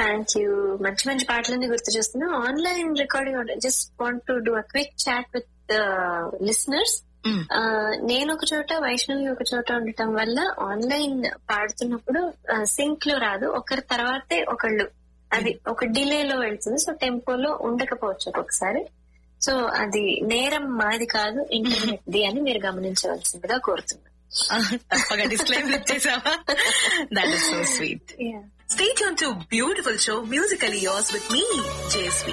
Thank you మంచి మంచి పాటలన్నీ గుర్తు చేస్తున్నా online recording just want to do a quick chat with listeners Mm. నేను ఒక చోట వైష్ణవి ఒక చోట ఉండటం వల్ల ఆన్లైన్ పాడుతున్నప్పుడు సింక్ లో రాదు ఒకరి తర్వాతే ఒకళ్ళు అది ఒక డిలే లో వెళ్తుంది సో టెంపోలో ఉండకపోవచ్చు ఒక్కొక్కసారి సో అది నేరం మాది కాదు ఇంటర్నెట్ ది అని మీరు గమనించవలసిందిగా కోరుతున్నాను తప్పగా డిస్క్లైమర్ ఇచ్చేసావా that is so sweet Yeah. Stay tuned to Beautiful Show Musically Yours with me, JSV.